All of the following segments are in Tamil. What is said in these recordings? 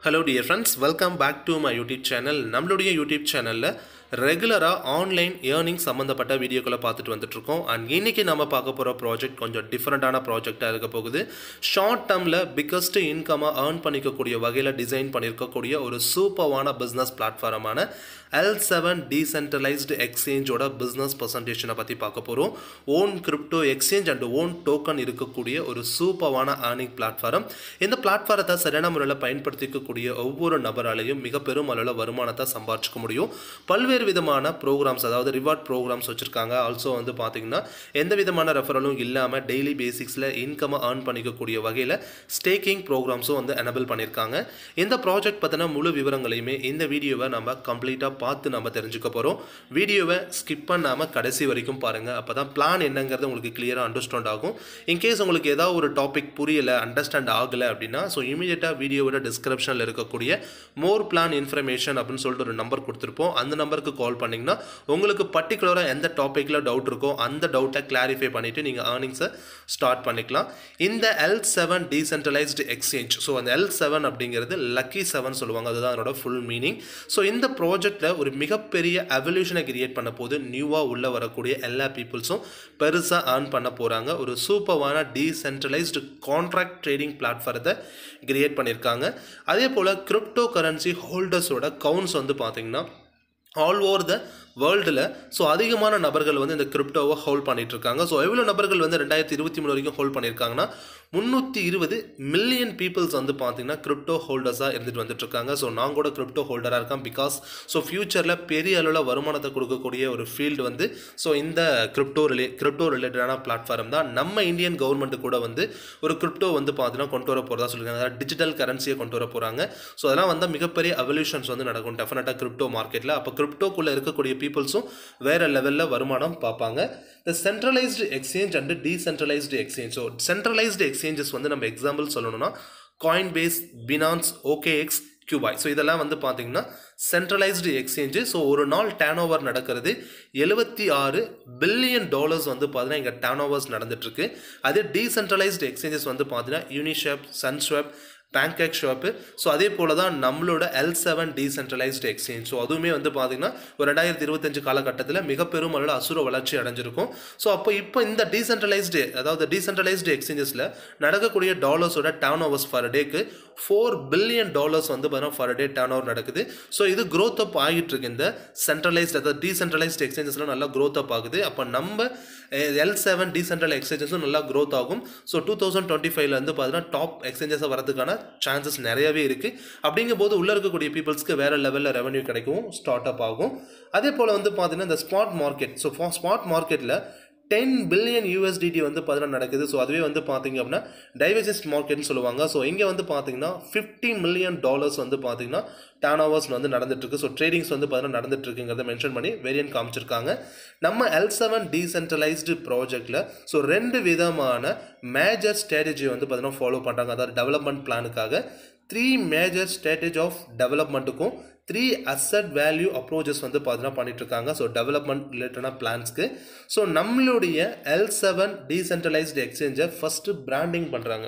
hello dear friends welcome back to my YouTube channel நம்மளுடைய யூடியூப் சேனலில் ரெகுலராக ஆன்லைன் ஏர்னிங் சம்மந்தப்பட்ட வீடியோக்களை பார்த்துட்டு வந்துட்டுருக்கோம் அண்ட் இன்றைக்கி நம்ம பார்க்க போகிற ப்ராஜெக்ட் கொஞ்சம் டிஃப்ரெண்ட்டான ப்ராஜெக்டாக இருக்க போகுது ஷார்ட் டேர்மில் பிக்கஸ்ட் இன்கமாக ஏர்ன் பண்ணிக்கக்கூடிய வகையில் டிசைன் பண்ணியிருக்கக்கூடிய ஒரு சூப்பர்வான பிஸ்னஸ் பிளாட்ஃபார்மான எல் செவன் டீசென்ட்ரலைஸ்டு எக்ஸ்சேஞ்சோட பிஸ்னஸ் பர்சன்டேஷனை பற்றி பார்க்க போகிறோம் own crypto exchange and own token இருக்கக்கூடிய ஒரு சூப்பர்வான ஏர்னிங் பிளாட்ஃபார்ம் இந்த பிளாட்ஃபாரத்தை சரியான முறையில் பயன்படுத்திக்கக்கூடிய ஒவ்வொரு நபராலையும் மிக பெரும் அளவில் வருமானத்தை சம்பாதிச்சுக்க முடியும் பல்வேறு விதமான ப்ரோக்ராம்ஸ் அதாவது ரிவார்ட் ப்ரோக்ராம்ஸ் வச்சுருக்காங்க ஆல்சோ வந்து பார்த்திங்கன்னா எந்த விதமான ரெஃபரலும் இல்லாமல் டெய்லி பேசிக்ஸில் இன்கம்மை ஏர்ன் பண்ணிக்கக்கூடிய வகையில் ஸ்டேக்கிங் ப்ரோக்ராம்ஸும் வந்து எனபிள் பண்ணியிருக்காங்க இந்த ப்ராஜெக்ட் பற்றின முழு விவரங்களையுமே இந்த வீடியோவை நம்ம கம்ப்ளீட்டாக பார்த்து நம்ம தெரிஞ்சுக்க போகிறோம் வீடியோவை ஸ்கிப் பண்ணாமல் கடைசி வரைக்கும் பாருங்கள் அப்போ தான் பிளான் என்னங்கிறது உங்களுக்கு கிளியராக அண்டர்ஸ்டாண்ட் ஆகும் இன்கேஸ் உங்களுக்கு ஏதாவது ஒரு டாபிக் புரியலை அண்டர்ஸ்டாண்ட் ஆகலை அப்படின்னா ஸோ இமீடியட்டாக வீடியோவோட டிஸ்கிரிப்ஷனில் இருக்கக்கூடிய மோர் பிளான் இன்ஃபர்மேஷன் அப்படின்னு சொல்லிட்டு ஒரு நம்பர் கொடுத்துருப்போம் அந்த நம்பருக்கு கால் பண்ணிங்கன்னா உங்களுக்கு பர்டிகுலராக எந்த டாப்பிக்கில் டவுட் இருக்கோ அந்த டவுட்டை கிளாரிஃபை பண்ணிவிட்டு நீங்கள் ஏர்னிங்ஸை ஸ்டார்ட் பண்ணிக்கலாம் இந்த L seven decentralized exchange so அந்த எல் செவன் அப்படிங்கிறது லக்கி செவன் சொல்லுவாங்க அதுதான் அதனோட ஃபுல் மீனிங் ஸோ இந்த ப்ராஜெக்டில் ஒரு மிகப்பெரிய அவல்யூஷனை கிரியேட் பண்ண போது நியூவாக உள்ளே வரக்கூடிய எல்லா பீப்புள்ஸும் பெருசாக ஏர்ன் பண்ண போகிறாங்க ஒரு சூப்பர்வான டீசென்ட்ரலைஸ்டு கான்ட்ராக்ட் ட்ரேடிங் பிளாட்ஃபாரத்தை கிரியேட் பண்ணியிருக்காங்க அதே போல் கிரிப்டோ கரன்சி ஹோல்டர்ஸோட கவுண்ட்ஸ் வந்து பார்த்திங்கன்னா ஆல் ஓவர் த வேர்ல்டில் ஸோ அதிகமான நபர்கள் வந்து இந்த கிரிப்டோவை ஹோல்ட் பண்ணிட்டு இருக்காங்க ஸோ எவ்வளோ நபர்கள் வந்து ரெண்டாயிரத்தி இருபத்தி மூணு வரைக்கும் ஹோல்ட் பண்ணியிருக்காங்கன்னா முந்நூற்றி இருபது மில்லியன் பீப்புள்ஸ் வந்து பார்த்தீங்கன்னா கிரிப்டோ ஹோல்டர்ஸாக இருந்துட்டு வந்துட்டு இருக்காங்க ஸோ நான் கூட கிரிப்டோ ஹோல்டராக இருக்கேன் பிகாஸ் ஸோ ஃபியூச்சரில் பெரிய அளவில் வருமானத்தை கொடுக்கக்கூடிய ஒரு ஃபீல்டு வந்து ஸோ இந்த கிரிப்டோ ரிலே கிரிப்டோ ரிலேட்டடான பிளாட்ஃபார்ம் தான் நம்ம இந்தியன் கவர்மெண்ட் கூட வந்து ஒரு கிரிப்டோ வந்து பார்த்தீங்கன்னா கொண்டு வர போகிறதா சொல்லியிருக்காங்க அதாவது டிஜிட்டல் கரன்சியை கொண்டு வர போகிறாங்க ஸோ அதெல்லாம் வந்து மிகப்பெரிய அவல்யூஷன்ஸ் வந்து நடக்கும் டெஃபினட்டாக கிரிப்டோ மார்க்கெட்டில் அப்போ கிரிப்டோக்குள்ளே இருக்கக்கூடிய பீப்புள்ஸும் வேறு லெவலில் வருமானம் பார்ப்பாங்க இந்த centralized exchange and decentralized exchange so centralized exchanges வந்து நம்ம எக்ஸாம்பிள் சொல்லணும்னா காயின் பேஸ் பினான்ஸ் ஓகேஎக்ஸ் கியூபாய் ஸோ இதெல்லாம் வந்து பார்த்தீங்கன்னா சென்ட்ரலைஸ்டு எக்ஸ்சேஞ்சு ஸோ ஒரு நாள் டேன் ஓவர் நடக்கிறது எழுபத்தி ஆறு பில்லியன் டாலர்ஸ் வந்து பார்த்தீங்கன்னா இங்கே டேன் ஓவர்ஸ் நடந்துட்டுருக்கு அதே டீசென்ட்ரலைஸ்டு எக்ஸ்சேஞ்சஸ் வந்து பார்த்தீங்கன்னா யூனிஷெப் சன்ஸ்வெப் பேங்கேக் ஷாப்பு ஸோ அதே போல் தான் நம்மளோட L seven decentralized exchange so அதுவுமே வந்து பார்த்திங்கன்னா ஒரு ரெண்டாயிரத்தி இருபத்தஞ்சு காலகட்டத்தில் மிக பெரும் அளவில் அசுர வளர்ச்சி அடைஞ்சிருக்கும் ஸோ அப்போ இப்போ இந்த டீசென்ட்ரலைஸ்டு அதாவது டீசென்ட்ரலைஸ்டு எக்ஸ்சேஞ்சஸில் நடக்கக்கூடிய டாலர்ஸோட டேர்ன் ஓவர்ஸ் ஃபர் டேக்கு ஃபோர் பில்லியன் டாலர்ஸ் வந்து பார்த்தீங்கன்னா ஃபர் டே டேர்ன் ஓவர் நடக்குது ஸோ இது க்ரோத் அப் ஆகிட்டு இருக்கு இந்த சென்ட்ரலைஸ்டு அதாவது டீசென்ட்ரலைஸ்டு எக்ஸ்சேஞ்சஸ்லாம் நல்லா க்ரோத் அப் ஆகுது அப்போ நம்ம எல் செவன் டீசென்ட்ரல் எக்ஸ்சேஞ்சஸும் நல்லா க்ரோத் ஆகும் ஸோ டூ தௌசண்ட் டுவெண்ட்டி ஃபைவ்ல வந்து பார்த்தீங்கன்னா டாப் எக்ஸ்சேஞ்சஸாக வரதுக்கான சான்சஸ் நிறையவே இருக்குது அப்படிங்கும்போது உள்ளே இருக்கக்கூடிய பீப்புள்ஸ்க்கு வேறு லெவலில் ரெவன்யூ கிடைக்கும் ஸ்டார்ட் அப் ஆகும் அதே போல் வந்து பார்த்தீங்கன்னா இந்த ஸ்பாட் மார்க்கெட் ஸோ ஸ்பாட் மார்க்கெட்டில் டென் பில்லியன் யூஎஸ்டிடி வந்து பார்த்தீங்கன்னா நடக்குது ஸோ அதுவே வந்து பார்த்தீங்க அப்படின்னா டைவர்சிஸ்ட் மார்க்கெட்னு சொல்லுவாங்க ஸோ இங்கே வந்து பார்த்தீங்கன்னா ஃபிஃப்டி மில்லியன் டாலர்ஸ் வந்து பார்த்தீங்கன்னா டேர்ன் ஓவர்ஸ் வந்து நடந்துட்டுருக்கு ஸோ ட்ரேடிங்ஸ் வந்து பார்த்தீங்கன்னா நடந்துட்டுருக்குங்கிறத மென்ஷன் பண்ணி வேரியன்ட் காமிச்சிருக்காங்க நம்ம எல் செவன் டீசென்ட்ரலைஸ்டு ப்ராஜெக்டில் ஸோ ரெண்டு விதமான மேஜர் ஸ்ட்ராட்டஜி வந்து பார்த்தீங்கன்னா ஃபாலோ பண்ணுறாங்க அதாவது டெவலப்மெண்ட் பிளானுக்காக த்ரீ மேஜர் ஸ்ட்ராட்டஜி ஆஃப் டெவலப்மெண்ட்டுக்கும் த்ரீ அசட் வேல்யூ அப்ரோச்சஸ் வந்து பார்த்தீங்கன்னா பண்ணிட்டு இருக்காங்க ஸோ டெவலப்மெண்ட் ரிலேட்டடான பிளான்ஸ்க்கு ஸோ நம்மளுடைய எல் செவன் டீசென்ட்ரலைஸ்டு எக்ஸ்சேஞ்சை ஃபஸ்ட்டு பிராண்டிங் பண்ணுறாங்க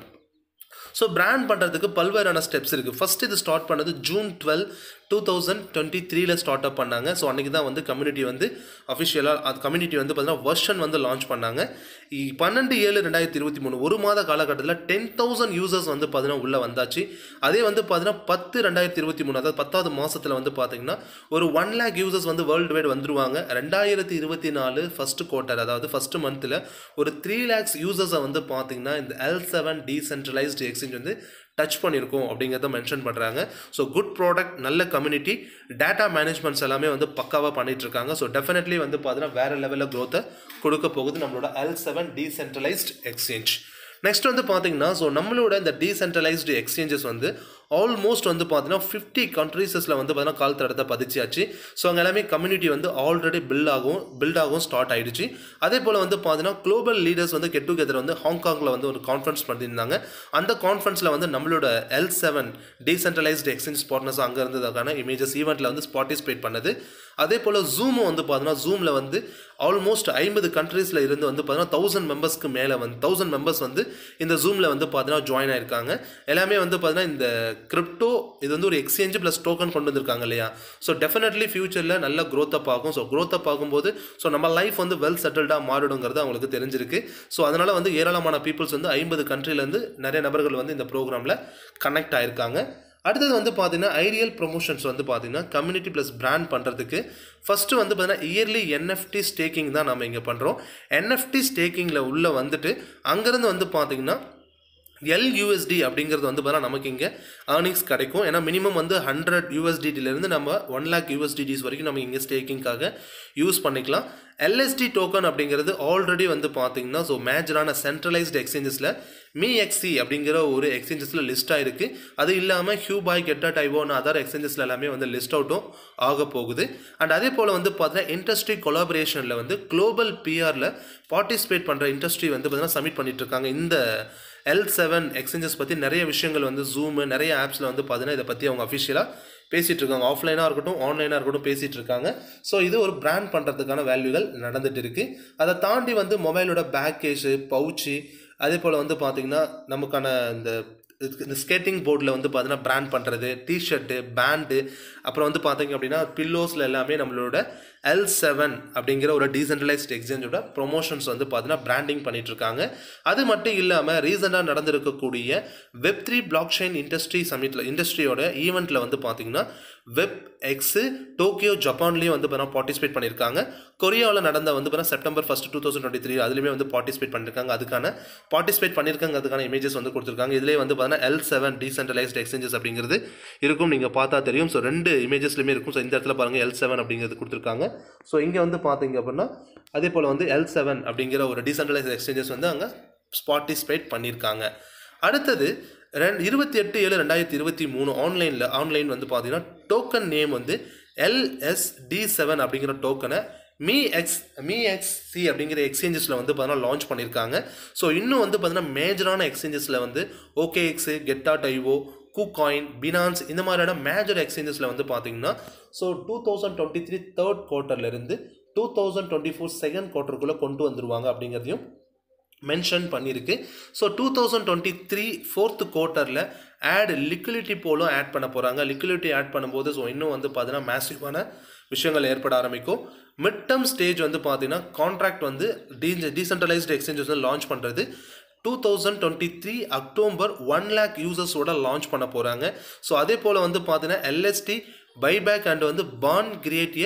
ஸோ பிராண்ட் பண்ணுறதுக்கு பல்வேறான ஸ்டெப்ஸ் இருக்குது ஃபஸ்ட் இது ஸ்டார்ட் பண்ணது June twelve two thousand twenty த்ரீல ஸ்டார்ட் அப் பண்ணாங்க ஸோ அன்றைக்கி தான் வந்து கம்யூனிட்டி வந்து அஃபிஷியலாக அது கம்யூனிட்டி வந்து பார்த்தீங்கன்னா வெர்ஷன் வந்து லான்ச் பண்ணாங்க பன்னெண்டு ஏழு ரெண்டாயிரத்தி இருபத்தி மூணு ஒரு மாத காலகட்டத்தில் டென் தௌசண்ட் யூசர்ஸ் வந்து பார்த்தீங்கன்னா உள்ளே வந்தாச்சு அதே வந்து பார்த்தீங்கன்னா பத்து ரெண்டாயிரத்தி இருபத்தி மூணு அதாவது பத்தாவது மாதத்தில் வந்து பார்த்தீங்கன்னா ஒரு ஒன் லேக் யூசர்ஸ் வந்து வேர்ல்டு வைட் வந்துருவாங்க ரெண்டாயிரத்தி இருபத்தி நாலு ஃபஸ்ட்டு குவார்ட்டர் அதாவது ஃபஸ்ட்டு மந்தில் ஒரு த்ரீ லேக்ஸ் யூசர்ஸை வந்து பார்த்தீங்கன்னா இந்த எல் செவன் டீசென்ட்ரலைஸ்டு எக்ஸ்சேஞ்ச் வந்து டச் பண்ணியிருக்கோம் அப்படிங்கிறத மென்ஷன் பண்ணுறாங்க ஸோ குட் ப்ராடக்ட் நல்ல கம்யூனிட்டி டேட்டா மேனேஜ்மெண்ட்ஸ் எல்லாமே வந்து பக்காவாக பண்ணிட்டு இருக்காங்க ஸோ டெஃபினெட்லி வந்து பார்த்தீங்கன்னா வேறு லெவலில் க்ரோத்தை கொடுக்க போகுது நம்மளோட L seven decentralized exchange next வந்து பார்த்தீங்கன்னா ஸோ நம்மளோட இந்த டீசென்ட்ரலைஸ்டு எக்ஸ்சேஞ்சஸ் வந்து ஆல்மோஸ்ட் வந்து பார்த்தீங்கன்னா ஃபிஃப்டி கண்ட்ரீஸஸில் வந்து பார்த்தீங்கன்னா கால் தடத்தை பதிச்சாச்சு ஸோ அங்கே எல்லாமே கம்யூனிட்டி வந்து ஆல்ரெடி பில்ட் ஆகும் பில்ட் ஆகும் ஸ்டார்ட் ஆகிடுச்சு அதே போல் வந்து பார்த்தீங்கன்னா குளோபல் லீடர்ஸ் வந்து கெட் டுகெதர் வந்து ஹாங்காங்கில் வந்து ஒரு கான்ஃபரன்ஸ் பண்ணியிருந்தாங்க அந்த கான்ஃபரன்ஸில் வந்து நம்மளோட L seven decentralized exchange partners அங்கே இருந்ததுக்கான இமேஜஸ் ஈவெண்ட்டில் வந்து பார்ட்டிசிபேட் பண்ணது அதே போல் ஜூமும் வந்து பார்த்தீங்கன்னா ஜூமில் வந்து ஆல்மோஸ்ட் ஐம்பது கண்ட்ரீஸில் இருந்து வந்து பார்த்தீங்கன்னா தௌசண்ட் மெம்பர்ஸ்க்கு மேலே வந்து தௌசண்ட் மெம்பர்ஸ் வந்து இந்த ஜூமில் வந்து பார்த்தீங்கன்னா ஜாயின் ஆயிருக்காங்க எல்லாமே வந்து பார்த்தீங்கன்னா இந்த கிரிப்டோ இது வந்து ஒரு எக்ஸ்சேஞ்சு ப்ளஸ் டோக்கன் கொண்டு வந்திருக்காங்க இல்லையா ஸோ டெஃபினெட்லி ஃபியூச்சரில் நல்ல growth up ஆகும் ஸோ growth up ஆகும்போது ஸோ நம்ம லைஃப் வந்து வெல் செட்டில்டாக மாறிடுங்கிறது அவங்களுக்கு தெரிஞ்சிருக்கு ஸோ அதனால் வந்து ஏராளமான பீப்புள்ஸ் வந்து ஐம்பது கண்ட்ரிலேருந்து நிறைய நபர்கள் வந்து இந்த ப்ரோக்ராமில் கனெக்ட் ஆயிருக்காங்க அடுத்தது வந்து பார்த்தீங்கன்னா ஐடியல் ப்ரொமோஷன்ஸ் வந்து பார்த்தீங்கன்னா கம்யூனிட்டி ப்ளஸ் பிராண்ட் பண்ணுறதுக்கு ஃபஸ்ட்டு வந்து பார்த்தீங்கன்னா இயர்லி என்எஃப்டி ஸ்டேக்கிங் தான் நம்ம இங்கே பண்ணுறோம் என்எஃப்டி ஸ்டேக்கிங்கில் உள்ளே வந்துட்டு அங்கேருந்து வந்து பார்த்தீங்கன்னா எல்யூஎஸ்டி அப்படிங்கிறது வந்து பார்த்தீங்கன்னா நமக்கு இங்கே ஏர்னிங்ஸ் கிடைக்கும் ஏன்னா மினிமம் வந்து ஹண்ட்ரட் யூஎஸ்டிடிலேருந்து நம்ம ஒன் லேக் யூஎஸ்டிடிஸ் வரைக்கும் நம்ம இங்கே ஸ்டேக்கிங்காக யூஸ் பண்ணிக்கலாம் எல்எஸ்டி டோக்கன் அப்படிங்கிறது ஆல்ரெடி வந்து பார்த்தீங்கன்னா ஸோ மேஜரான சென்ட்ரலைஸ்டு எக்ஸ்சேஞ்சஸில் மீ எக்ஸி அப்படிங்கிற ஒரு எக்ஸ்சேஞ்சஸில் லிஸ்ட் ஆயிருக்கு அது இல்லாமல் ஹியூபாய் கெட்டா டைவோன்னு அதர் எக்ஸ்சேஞ்சஸில் எல்லாமே வந்து லிஸ்ட் அவுட்டும் ஆக போகுது அண்ட் அதே போல் வந்து பார்த்தீங்கன்னா இண்டஸ்ட்ரி கொலாபரேஷனில் வந்து குளோபல் பிஆரில் பார்ட்டிசிபேட் பண்ணுற இண்டஸ்ட்ரி வந்து பார்த்தீங்கன்னா சப்மிட் பண்ணிட்டு இருக்காங்க இந்த எல் செவன் எக்ஸ்சேஞ்சஸ் பற்றி நிறைய விஷயங்கள் வந்து ஜூமு நிறைய ஆப்ஸில் வந்து பார்த்தீங்கன்னா இதை பற்றி அவங்க அஃபிஷியலாக பேசிகிட்டு இருக்காங்க ஆஃப்லைனாக இருக்கட்டும் ஆன்லைனாக இருக்கட்டும் பேசிகிட்டு இருக்காங்க ஸோ இது ஒரு பிராண்ட் பண்ணுறதுக்கான வேல்யூகள் நடந்துட்டு இருக்கு அதை தாண்டி வந்து மொபைலோட பேக் கேஸு பவுச்சு அதே போல் வந்து பார்த்திங்கன்னா நமக்கான இந்த இந்த ஸ்கேட்டிங் போர்டில் வந்து பார்த்தீங்கன்னா பிராண்ட் பண்ணுறது டிஷர்ட்டு பேண்டு அப்புறம் வந்து பார்த்தீங்க அப்படின்னா பில்லோஸில் எல்லாமே நம்மளோட எல் செவன் அப்படிங்கிற ஒரு டீசென்ட்ரலைஸ்ட் எக்ஸ்சேஞ்சோட ப்ரொமோஷன்ஸ் வந்து பார்த்தீங்கன்னா பிராண்டிங் பண்ணிட்டு இருக்காங்க அது மட்டும் இல்லாமல் ரீசெண்டாக நடந்திருக்கக்கூடிய web three blockchain industry சமிட்டில் இண்டஸ்ட்ரியோட ஈவெண்ட்டில் வந்து பார்த்தீங்கன்னா வெப் எக்ஸு டோக்கியோ ஜப்பான்லேயும் வந்து பார்த்தீங்கன்னா பார்ட்டிசிபேட் பண்ணியிருக்காங்க கொரியாவில் நடந்த வந்து பார்த்தீங்கன்னா September first two thousand twenty three அதுலேயுமே வந்து பார்ட்டிசிபேட் பண்ணியிருக்காங்க அதுக்கான பார்ட்டிசிபேட் பண்ணியிருக்காங்க அதுக்கான இமேஜஸ் வந்து கொடுத்துருக்காங்க இதுலேயே வந்து பார்த்தீங்கன்னா எல் செவன் டீசென்ட்ரலைஸ்ட் எக்ஸ்சேஞ்சஸ் அப்படிங்கிறது இருக்கும் நீங்கள் பார்த்தா தெரியும் ஸோ ரெண்டு இமேஜஸ்லையுமே இருக்கும் ஸோ இந்த இடத்துல பாருங்கள் எல் செவன் அப்படிங்கிறது கொடுத்துருக்காங்க ஸோ இங்கே வந்து பார்த்தீங்க அப்படின்னா அதே போல் வந்து எல் செவன் அப்படிங்கிற ஒரு டீசென்ட்ரலைஸ்ட் எக்ஸ்சேஞ்சஸ் வந்து அங்கே பார்ட்டிசிபேட் பண்ணியிருக்காங்க அடுத்தது ரெண்டு இருபத்தி எட்டு ஏழு ரெண்டாயிரத்தி இருபத்தி மூணு ஆன்லைனில் ஆன்லைன் வந்து பார்த்தீங்கன்னா டோக்கன் நேம் வந்து எல்எஸ்டி செவன் அப்படிங்கிற டோக்கனை M X M X C அப்படிங்கிற எக்ஸ்சேஞ்சஸில் வந்து பார்த்தீங்கன்னா லான்ச் பண்ணியிருக்காங்க ஸோ இன்னும் வந்து பார்த்தீங்கன்னா மேஜரான எக்ஸ்சேஞ்சஸில் வந்து ஓகே எக்ஸு கெட்டா டைவோ கூகாயின் பினான்ஸ் இந்த மாதிரியான மேஜர் எக்ஸ்சேஞ்சஸில் வந்து பார்த்தீங்கன்னா so two thousand twenty three third குவார்ட்டர்லேருந்து two thousand twenty four second குவார்ட்டருக்குள்ளே கொண்டு வந்துருவாங்க அப்படிங்கிறதையும் மென்ஷன் பண்ணியிருக்கு so two thousand twenty three fourth குவார்ட்டரில் ஆட் லிக்விடிட்டி போலும் ஆட் பண்ண போகிறாங்க லிக்விடிட்டி ஆட் பண்ணும்போது ஸோ இன்னும் வந்து பார்த்தீங்கன்னா மேசிவான விஷயங்கள் ஏற்பட ஆரம்பிக்கும் மிட் டேர்ம் ஸ்டேஜ் வந்து பார்த்தீங்கன்னா கான்ட்ராக்ட் வந்து டீ டீசென்ட்ரலைஸ்டு எக்ஸ்சேஞ்சஸ் வந்து லான்ச் பண்ணுறது two thousand twenty three October one lakh யூசர்ஸோட லான்ச் பண்ண போகிறாங்க ஸோ அதே போல் வந்து பார்த்தீங்கன்னா எல்எஸ்டி பைபேக் அண்ட் வந்து பான் கிரியேட்டிய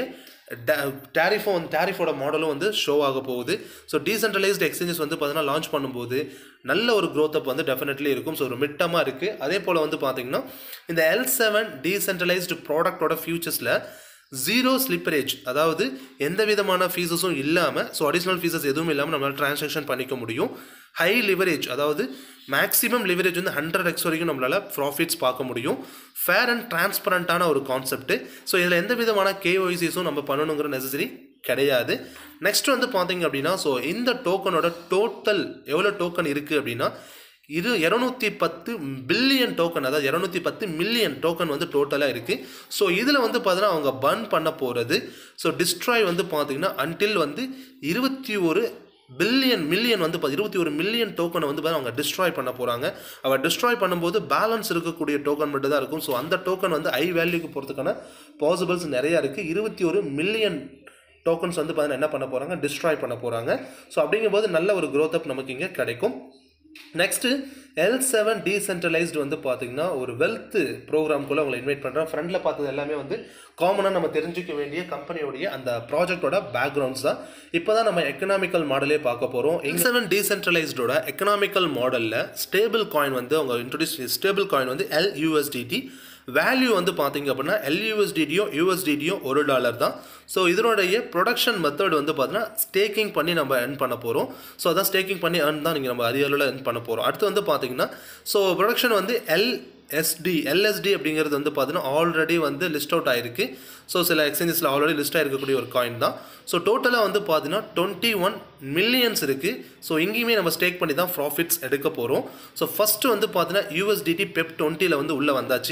டேரிஃபோ வந்து டேரிஃபோட மாடலும் வந்து ஷோ ஆக போகுது ஸோ டீசென்ட்ரலைஸ்டு எக்ஸ்சேஞ்சஸ் வந்து பார்த்தீங்கன்னா லான்ச் பண்ணும்போது நல்ல ஒரு growth up வந்து டெஃபினெட்லி இருக்கும் ஸோ ஒரு மிட்டமாக இருக்குது அதே போல் வந்து பார்த்தீங்கன்னா இந்த எல் செவன் டீசென்ட்ரலைஸ்டு ப்ராடக்டோட ஃபியூச்சர்ஸில் ஜீரோ ஸ்லிப்பரேஜ் அதாவது எந்த விதமான ஃபீஸஸும் இல்லாமல் ஸோ அடிஷ்னல் ஃபீஸஸ் எதுவும் இல்லாமல் நம்மளால் ட்ரான்சாக்ஷன் பண்ணிக்க முடியும் ஹை லிவரேஜ் அதாவது மேக்ஸிமம் லிவரேஜ் வந்து ஹண்ட்ரட் எக்ஸ் வரைக்கும் நம்மளால் ப்ராஃபிட்ஸ் பார்க்க முடியும் ஃபேர் அண்ட் டிரான்ஸ்பரண்ட்டான ஒரு கான்செப்ட் ஸோ இதில் எந்த விதமான கேஒய்சிஸும் நம்ம பண்ணணுங்கிற நெசசரி கிடையாது நெக்ஸ்ட் வந்து பார்த்தீங்க அப்படின்னா ஸோ இந்த டோக்கனோட டோட்டல் எவ்வளோ டோக்கன் இருக்குது அப்படின்னா இது இரநூத்தி பத்து பில்லியன் டோக்கன் அதாவது இரநூத்தி பத்து மில்லியன் டோக்கன் வந்து டோட்டலாக இருக்குது ஸோ இதில் வந்து பார்த்தீங்கன்னா அவங்க பர்ன் பண்ண போகிறது ஸோ டிஸ்ட்ராய் வந்து பார்த்தீங்கன்னா அன்டில் வந்து இருபத்தி ஒரு பில்லியன் மில்லியன் வந்து பா- இருபத்தி ஒரு மில்லியன் டோக்கனை வந்து பாத்தீங்கன்னா அவங்க டிஸ்ட்ராய் பண்ண போகிறாங்க அவள் டிஸ்ட்ராய் பண்ணும்போது பேலன்ஸ் இருக்கக்கூடிய டோக்கன் மட்டும் தான் இருக்கும் ஸோ அந்த டோக்கன் வந்து ஐ வேல்யூக்கு போகிறதுக்கான பாசிபிள்ஸ் நிறையா இருக்குது இருபத்தி ஒரு மில்லியன் டோக்கன்ஸ் வந்து பார்த்தீங்கன்னா என்ன பண்ண போகிறாங்க டிஸ்ட்ராய் பண்ண போகிறாங்க ஸோ அப்படிங்கும்போது நல்ல ஒரு growth up நமக்கு இங்கே கிடைக்கும் நெக்ஸ்ட்டு எல் செவன் டீசென்ட்ரலைஸ்டு வந்து பார்த்தீங்கன்னா ஒரு வெல்த் ப்ரோக்ராம்குள்ளே உங்களை இன்வைட் பண்ணுறேன் ஃப்ரெண்டில் பார்த்தது எல்லாமே வந்து காமனாக நம்ம தெரிஞ்சுக்க வேண்டிய கம்பெனியோடைய அந்த ப்ராஜெக்டோட பேக்ரவுண்ட்ஸ் தான் இப்போ தான் நம்ம எக்கனாமிக்கல் மாடலே பார்க்க போகிறோம் எல் செவன் டீசென்ட்ரலைஸ்டோட எக்கனாமிக்கல் மாடலில் ஸ்டேபிள் காயின் வந்து அவங்க இன்ட்ரடியூஸ் ஸ்டேபிள் காயின் வந்து எல்யூஎஸ்டிடி வேல்யூ வந்து பார்த்தீங்க அப்படின்னா எல்யூஎஸ்டிடியும் யூஎஸ்டிடியும் ஒரு டாலர் தான் ஸோ இதனுடைய ப்ரொடக்ஷன் மெத்தட் வந்து பார்த்தீங்கன்னா ஸ்டேக்கிங் பண்ணி நம்ம earn பண்ண போகிறோம் ஸோ அதான் ஸ்டேக்கிங் பண்ணி earn தான் நீங்கள் நம்ம அதிக அளவில் earn பண்ண போகிறோம் அடுத்து வந்து பார்த்தீங்கன்னா ஸோ ப்ரொடக்ஷன் வந்து எல் எஸ்டி எல்எஸ்டி அப்படிங்கிறது வந்து பார்த்தீங்கன்னா ஆல்ரெடி வந்து லிஸ்ட் அவுட் ஆயிருக்கு ஸோ சில எக்ஸ்சேஞ்சஸில் ஆல்ரெடி லிஸ்ட் ஆயிருக்கக்கூடிய ஒரு காயின் தான் ஸோ டோட்டலாக வந்து பார்த்தீங்கன்னா டுவெண்ட்டி ஒன் மில்லியன்ஸ் இருக்குது ஸோ இங்கேயுமே நம்ம ஸ்டேக் பண்ணி தான் ப்ராஃபிட்ஸ் எடுக்க போகிறோம் ஸோ ஃபஸ்ட்டு வந்து பார்த்தீங்கன்னா யூஎஸ்டிடி பெப் டுவெண்ட்டியில் வந்து உள்ளே வந்தாச்சு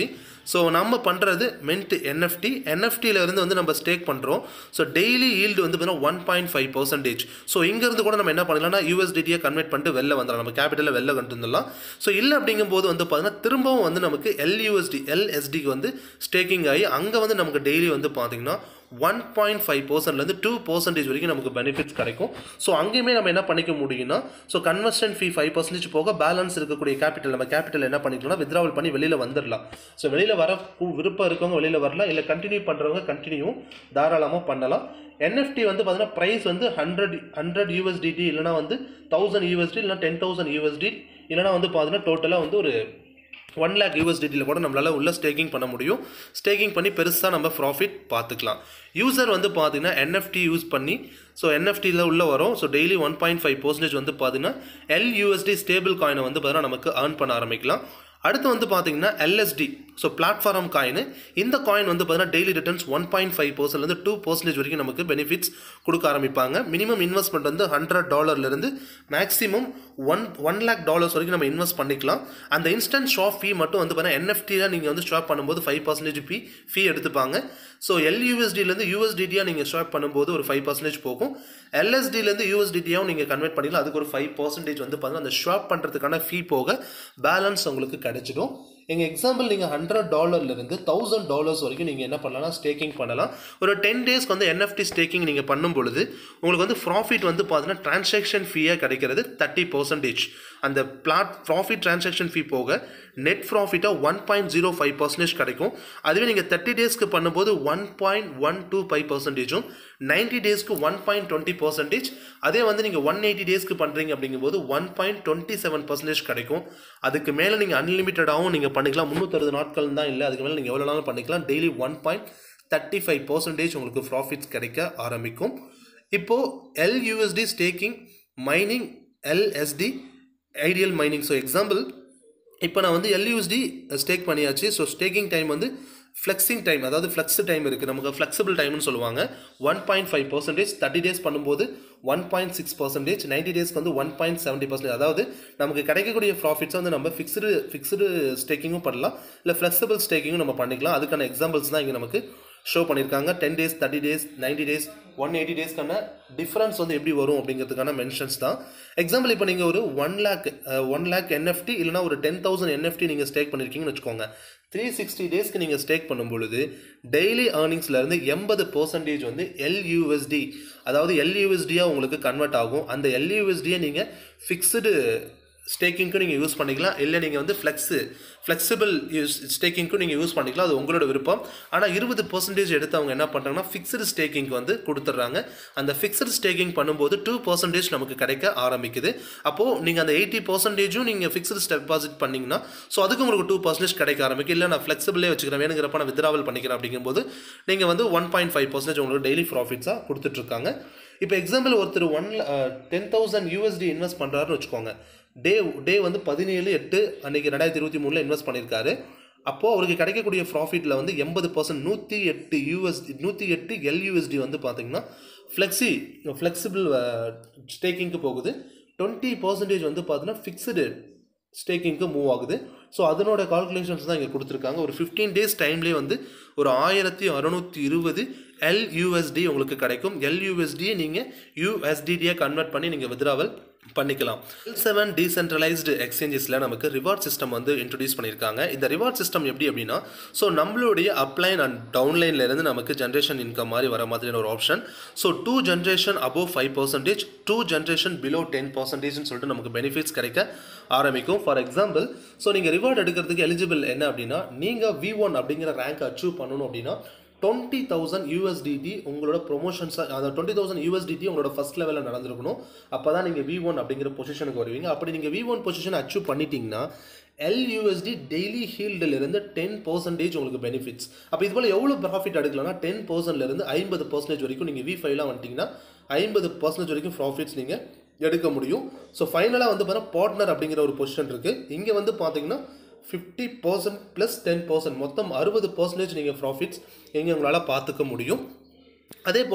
ஸோ நம்ம பண்ணுறது மென்ட் என்எஃப்டி என்எஃப்டியில் இருந்து வந்து நம்ம ஸ்டேக் பண்ணுறோம் ஸோ டெய்லி ஈல்டு வந்து பார்த்தீங்கன்னா one point five percentage so இங்கேருந்து கூட நம்ம என்ன பண்ணலாம்னா யூஎஸ்டிடியை கன்வெர்ட் பண்ணிட்டு வெளில வந்துடலாம் நம்ம கேபிட்டலில் வெளில கொண்டு வந்துடலாம் ஸோ இல்லை அப்படிங்கும்போது வந்து பார்த்தீங்கன்னா திரும்பவும் வந்து நமக்கு எல்யூஎஸ்டி எல்எஸ்டிக்கு வந்து ஸ்டேக்கிங் ஆகி அங்கே வந்து நமக்கு டெய்லி வந்து பார்த்தீங்கன்னா ஒன் பாயிண்ட் ஃபைவ் பர்சன்ட்லேருந்து டூ பர்சன்டேஜ் வரைக்கும் நமக்கு பெனிஃபிட்ஸ் கிடைக்கும் ஸோ அங்கேயுமே நம்ம என்ன பண்ணிக்க முடியும்னா so conversion fee five percentage போக பேலன்ஸ் இருக்கக்கூடிய கேபிட்டல் நம்ம கேபிட்டல் என்ன பண்ணிக்கலாம்னா வித்ராவல் பண்ணி வெளியில் வந்துடலாம் ஸோ வெளியில் வர கு- விருப்பம் இருக்கவங்க வெளியில் வரலாம் இல்லை கண்டினியூ பண்ணுறவங்க கண்டினியூ தாராளமாக பண்ணலாம் என்எஃப்டி வந்து பார்த்தீங்கன்னா ப்ரைஸ் வந்து ஹண்ட்ரட் ஹண்ட்ரட் யூஎஸ்டிடி இல்லைனா வந்து தௌசண்ட் யூஎஸ்டி இல்லைனா டென் தௌசண்ட் யூஎஸ்டி இல்லைனா வந்து பார்த்தீங்கன்னா டோட்டலாக வந்து ஒரு ஒன் லேக் யூஎஸ்டிடியில் கூட நம்மளால் உள்ள ஸ்டேக்கிங் பண்ண முடியும் ஸ்டேக்கிங் பண்ணி பெருசாக நம்ம ப்ராஃபிட் பார்த்துக்கலாம் யூசர் வந்து பார்த்தீங்கன்னா என்எஃப்டி யூஸ் பண்ணி ஸோ என்எஃப்டியில் உள்ள வரும் so daily one point five percentage வந்து பார்த்தீங்கன்னா எல்யூஎஸ்டி ஸ்டேபிள் காயினை வந்து பார்த்தீங்கன்னா நமக்கு earn பண்ண ஆரம்பிக்கலாம் அடுத்து வந்து பார்த்தீங்கன்னா எல்எஸ்டி ஸோ பிளாட்ஃபார்ம் காயின் இந்த காயின் வந்து பார்த்தீங்கன்னா daily returns one point five பர்சன்ட்லேருந்து டூ பர்சன்டேஜ் வரைக்கும் நமக்கு பெனிஃபிட்ஸ் கொடுக்க ஆரம்பிப்பாங்க மினிமம் இன்வெஸ்ட்மெண்ட் வந்து ஹண்ட்ரட் டாலர்லேருந்து maximum one one lakh dollars வரைக்கும் நம்ம இன்வெஸ்ட் பண்ணிக்கலாம் அந்த இன்ஸ்டன்ட் ஷாப் ஃபீ மட்டும் வந்து பார்த்தீங்கன்னா என்எஃப்டியில் நீங்கள் வந்து ஷாப் பண்ணும்போது ஃபைவ் பர்சன்டேஜ் ஃபீ ஃபீ எடுத்துப்பாங்க ஸோ எல்யூஎஸ்டிலேருந்து யூஎஸ்டிடியாக நீங்கள் ஷாப் பண்ணும்போது ஒரு ஃபைவ் பர்சன்டேஜ் போகும் எல்எஸ்டிலேருந்து யூஎஸ்டிடியாகவும் நீங்கள் கன்வெர்ட் பண்ணிக்கலாம் அதுக்கு ஒரு ஃபைவ் பர்சன்டேஜ் வந்து பார்த்தீங்கன்னா அந்த ஷாப் பண்ணுறதுக்கான ஃபீ போக பேலன்ஸ் உங்களுக்கு கிடைச்சிடும் எங்கள் எக்ஸாம்பிள் நீங்கள் ஹண்ட்ரட் டாலர்லேருந்து தௌசண்ட் டாலர்ஸ் வரைக்கும் நீங்கள் என்ன பண்ணலாம் ஸ்டேக்கிங் பண்ணலாம் ஒரு டென் டேஸ்க்கு வந்து என்எஃப்டி ஸ்டேக்கிங் நீங்கள் பண்ணும் பொழுது உங்களுக்கு வந்து ப்ராஃபிட் வந்து பார்த்தீங்கன்னா டிரான்சாக்ஷன் ஃபீயாக கிடைக்கிறது தேர்ட்டி பர்சன்டேஜ் அந்த பிளாட் ப்ராஃபிட் டிரான்சாக்ஷன் ஃபீ போக நெட் ப்ராஃபிட்டாக one point zero five percentage கிடைக்கும் அதுவே நீங்கள் தேர்ட்டி டேஸ்க்கு பண்ணும்போது one point one two five பர்சன்டேஜும் நைன்ட்டி டேஸ்க்கு ஒன் பாயிண்ட் டுவெண்ட்டி பர்சன்டேஜ் அதே வந்து நீங்கள் ஒன் எயிட்டி டேஸ்க்கு பண்ணுறீங்க அப்படிங்கும்போது one point twenty seven percentage கிடைக்கும் அதுக்கு மேலே நீங்கள் அன்லிமிட்டடாகவும் நீங்கள் பண்ணிக்கலாம் முந்நூற்றறுபது நாட்கள் தான் இல்லை அதுக்கு மேலே நீங்கள் எவ்வளோ நாளும் பண்ணிக்கலாம் daily one point thirty five percentage உங்களுக்கு ப்ராஃபிட்ஸ் கிடைக்க ஆரம்பிக்கும் இப்போது LUSD staking mining LST ideal mining so example இப்போ நான் வந்து எல்யூஎஸ்டி ஸ்டேக் பண்ணியாச்சு ஸோ ஸ்டேக்கிங் டைம் வந்து ஃப்ளெக்ஸிங் டைம் அதாவது ஃப்ளெக்ஸ் டைம் இருக்குது நமக்கு ஃப்ளெக்சிபிள் டைம்னு சொல்லுவாங்க one point five percentage thirty days பண்ணும்போது one point six percentage ninety டேஸ்க்கு வந்து ஒன் பாயிண்ட் செவன்ட்டி பர்சன்டேஜ் அதாவது நமக்கு கிடைக்கக்கூடிய ப்ராஃபிட்ஸ் வந்து நம்ம ஃபிக்ஸ்டு ஃபிக்ஸ்டு ஸ்டேக்கிங்கும் பண்ணலாம் இல்லை ஃப்ளெக்சிபிள் ஸ்டேக்கிங்கும் நம்ம பண்ணிக்கலாம் அதுக்கான எக்ஸாம்பிள்ஸ் தான் இங்கே நமக்கு ஷோ பண்ணியிருக்காங்க ten days thirty days ninety days one eighty டேஸ்க்கான டிஃப்ரென்ஸ் வந்து எப்படி வரும் அப்படிங்கிறதுக்கான மென்ஷன்ஸ் தான் எக்ஸாம்பிள் இப்போ நீங்கள் ஒரு one lakh one lakh NFT இல்லைனா ஒரு டென் தௌசண்ட் என்எஃப்டி நீங்கள் ஸ்டேக் பண்ணியிருக்கீங்கன்னு வச்சுக்கோங்க த்ரீ சிக்ஸ்டி டேஸ்க்கு நீங்கள் ஸ்டேக் பண்ணும் பொழுது டெய்லி ஏர்னிங்ஸ்லேருந்து எண்பது பர்சன்டேஜ் வந்து எல்யூஎஸ்டி அதாவது எல்யூஎஸ்டியாக உங்களுக்கு கன்வெர்ட் ஆகும் அந்த எல்யூஎஸ்டியை நீங்கள் ஃபிக்ஸ்டு ஸ்டேக்கிங்க்கும் நீங்கள் யூஸ் பண்ணிக்கலாம் இல்லை நீங்கள் வந்து ஃப்ளெக்ஸு ஃப்ளெக்சிபிள் யூஸ் ஸ்டேக்கிங்க்கும் நீங்கள் யூஸ் பண்ணிக்கலாம் அது உங்களோட விருப்பம் ஆனால் இருபது பர்சன்டேஜ் எடுத்து அவங்க என்ன பண்ணுறாங்கன்னா ஃபிக்ஸ்டு ஸ்டேக்கிங் வந்து கொடுத்துட்றாங்க அந்த ஃபிக்ஸ்டு ஸ்டேக்கிங் பண்ணும்போது டூ பர்சன்டேஜ் நமக்கு கிடைக்க ஆரம்பிக்குது அப்போது நீங்கள் அந்த எயிட்டி பர்சன்டேஜும் நீங்கள் ஃபிக்ஸ்டு டெபாசிட் பண்ணிங்கன்னா ஸோ அதுக்கு உங்களுக்கு டூ பர்சன்டேஜ் கிடைக்க ஆரம்பிக்கும் இல்லை நான் ஃப்ளெக்சிபிளே வச்சுக்கிறேன் வேணுங்கிறப்ப நான் வித்ராவல் பண்ணிக்கிறேன் அப்படிங்கும்போது நீங்கள் வந்து ஒன் பாயிண்ட் ஃபைவ் பர்சன்டேஜ் உங்களுக்கு டெய்லி ப்ராஃபிட்ஸாக கொடுத்துட்ருக்காங்க இப்போ எக்ஸாம்பிள் ஒருத்தர் one ten thousand USDT invest பண்ணுறாருன்னு வச்சுக்கோங்க டே டே வந்து பதினேழு எட்டு அன்றைக்கி ரெண்டாயிரத்தி இருபத்தி மூணில் இன்வெஸ்ட் பண்ணியிருக்காரு அப்போது அவருக்கு கிடைக்கக்கூடிய ப்ராஃபிட்டில் வந்து எண்பது பர்சன்ட் நூற்றி எட்டு யூஎஸ்டி நூற்றி எட்டு எல்யூஎஸ்டி வந்து பார்த்தீங்கன்னா ஃப்ளெக்ஸி ஃப்ளெக்சிபிள் ஸ்டேக்கிங்க்கு போகுது டுவெண்ட்டி பர்சன்டேஜ் வந்து பார்த்தீங்கன்னா ஃபிக்ஸ்டு ஸ்டேக்கிங்க்கு மூவ் ஆகுது ஸோ அதனோட கால்குலேஷன்ஸ் தான் இங்கே கொடுத்துருக்காங்க ஒரு ஃபிஃப்டீன் டேஸ் டைம்லேயே வந்து ஒரு ஆயிரத்தி அறநூற்றி இருபது எல்யூஎஸ்டி உங்களுக்கு கிடைக்கும் எல்யூஎஸ்டியை நீங்கள் யூஎஸ்டிடியை கன்வெர்ட் பண்ணி நீங்கள் வித்ராவல் பண்ணிக்கலாம் எல் செவன் டீசென்ட்ரலைஸ்டு எக்ஸ்சேஞ்சஸில் நமக்கு ரிவார்ட் சிஸ்டம் வந்து இன்ட்ரடியூஸ் பண்ணியிருக்காங்க இந்த ரிவார்ட் சிஸ்டம் எப்படி அப்படின்னா ஸோ நம்மளுடைய அப்லைன் அண்ட் டவுன்லைன்லேருந்து நமக்கு ஜென்ரேஷன் இன்கம் மாதிரி வர மாதிரியான ஒரு option so two generation above five percentage two generation below ten பர்சன்டேஜ்னு சொல்லிட்டு நமக்கு பெனிஃபிட்ஸ் கிடைக்க ஆரம்பிக்கும் ஃபார் எக்ஸாம்பிள் ஸோ நீங்கள் ரிவார்ட் எடுக்கிறதுக்கு எலிஜிபிள் என்ன அப்படின்னா நீங்கள் வி ஒன் அப்படிங்கிற ரேங்க் அச்சீவ் பண்ணணும் அப்படின்னா டுவெண்ட்டி தௌசண்ட் யூஎஸ்டிடி உங்களோட ப்ரொமோஷன்ஸாக அந்த டுவெண்ட்டி தௌசண்ட் யூஎஸ்டிடி உங்களோட ஃபஸ்ட் லெவலில் நடந்திருக்கணும் அப்போ தான் நீங்கள் வி ஒன் அப்படிங்கிற பொசிஷனுக்கு வருவீங்க அப்படி நீங்கள் வி ஒன் பொசிஷன் அச்சீவ் பண்ணிட்டீங்கன்னா எல்யூஎஸ்டி டெய்லி ஹீல்டிலிருந்து டென் பர்சன்டேஜ் உங்களுக்கு பெனிஃபிட்ஸ் அப்போ இது போல் எவ்வளோ ப்ராஃபிட் எடுக்கலாம்னா டென் பர்சன்ட்லேருந்து ஐம்பது பர்சன்டேஜ் வரைக்கும் நீங்கள் வி ஃபைவ்லாம் வந்துட்டிங்கன்னா ஐம்பது பர்சன்டேஜ் வரைக்கும் ப்ராஃபிட்ஸ் நீங்கள் எடுக்க முடியும் ஸோ ஃபைனலாக வந்து பார்த்தீங்கன்னா பார்ட்னர் அப்படிங்கிற ஒரு பொசிஷன் இருக்குது இங்கே வந்து பார்த்தீங்கன்னா fifty percent plus ten percent மொத்தம் அறுபது பர்சன்டேஜ் நீங்கள் ப்ராஃபிட்ஸ் எங்கே உங்களால் பார்த்துக்க முடியும் அதே போல்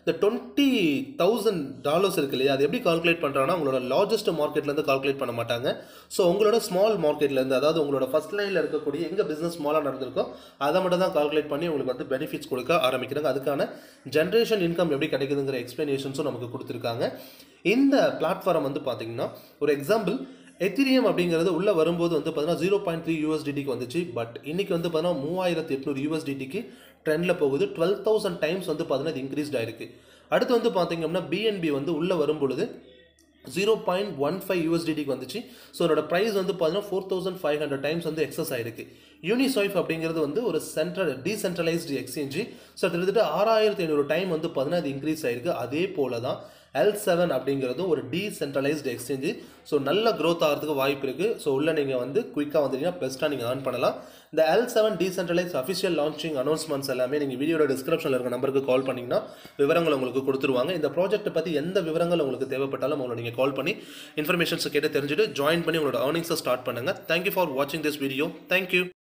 இந்த டுவெண்ட்டி தௌசண்ட் டாலர்ஸ் இருக்கு இல்லையா அது எப்படி கால்குலேட் பண்ணுறாங்கன்னா உங்களோட லார்ஜஸ்ட் மார்க்கெட்லேருந்து கால்குலேட் பண்ண மாட்டாங்க ஸோ உங்களோட ஸ்மால் மார்க்கெட்லேருந்து அதாவது உங்களோட ஃபர்ஸ்ட் லைனில் இருக்கக்கூடிய எங்கே பிஸ்னஸ் ஸ்மாலாக நடந்திருக்கோ அதை மட்டும் தான் கால்குலேட் பண்ணி உங்களுக்கு வந்து பெனிஃபிட்ஸ் கொடுக்க ஆரம்பிக்கிறாங்க அதுக்கான ஜென்ரேஷன் இன்கம் எப்படி கிடைக்குதுங்கிற எக்ஸ்ப்ளனேஷன்ஸும் நமக்கு கொடுத்துருக்காங்க இந்த பிளாட்ஃபார்ம் வந்து பார்த்தீங்கன்னா ஒரு எக்ஸாம்பிள் எத்திரியம் அப்படிங்கிறது உள்ளே வரும்போது வந்து பார்த்தீங்கன்னா ஜீரோ பாயிண்ட் த்ரீ யூஎஸ்டிடிக்கு வந்துச்சு பட் இன்னைக்கு வந்து பார்த்தீங்கன்னா மூவாயிரத்தி எட்நூறு யூஎஸ்டிடிக்கு ட்ரெண்டில் போகுது டுவெல் தௌசண்ட் டைம்ஸ் வந்து பார்த்தீங்கன்னா இது இன்க்ரீஸ்ட் ஆயிருக்கு அடுத்து வந்து பார்த்தீங்க அப்படின்னா பிஎன்பி வந்து உள்ளே வரும்பொழுது ஜீரோ பாயிண்ட் ஒன் ஃபைவ் யூஎஸ்டிடிக்கு வந்துச்சு ஸோ அதோட ப்ரைஸ் வந்து பார்த்தீங்கன்னா four thousand five hundred times வந்து எக்ஸஸ் ஆயிருக்கு யூனிசாய்ஃப் அப்படிங்கிறது வந்து ஒரு சென்ட்ரல் டீசென்ட்ரலைஸ்டு எக்ஸ்சேஞ்சு ஸோ கிட்டத்தட்ட ஆறாயிரத்தி ஐநூறு டைம் வந்து பார்த்தீங்கன்னா இது இன்க்ரீஸ் ஆயிருக்கு அதே போல தான் எல் செவன் அப்படிங்கிறதும் ஒரு டீசென்ட்ரலைஸ்டு எக்ஸ்சேஞ்சு ஸோ நல்ல க்ரோத் ஆகிறதுக்கு வாய்ப்பு இருக்குது ஸோ உள்ள நீங்கள் வந்து குயிக்காக வந்தீங்கன்னா பெஸ்ட்டாக நீங்கள் ஏர்ன் பண்ணலாம் இந்த L seven decentralize official launching announcements எல்லாமே நீங்கள் வீடியோட டிஸ்கிரிப்ஷனில் இருக்க நம்பருக்கு கால் பண்ணிங்கன்னா விவரங்கள் உங்களுக்கு கொடுத்துருவாங்க இந்த ப்ராஜெக்ட்டை பற்றி எந்த விவரங்கள் உங்களுக்கு தேவைப்பட்டாலும் உங்களை நீங்கள் கால் பண்ணி இன்ஃபர்மேஷன்ஸ் கேட்டு தெரிஞ்சுட்டு ஜாயின் பண்ணி உங்களோட ஏர்னிங்ஸை ஸ்டார்ட் பண்ணுங்கள் தேங்க்யூ ஃபார் வாட்சிங் திஸ் வீடியோ தேங்க்யூ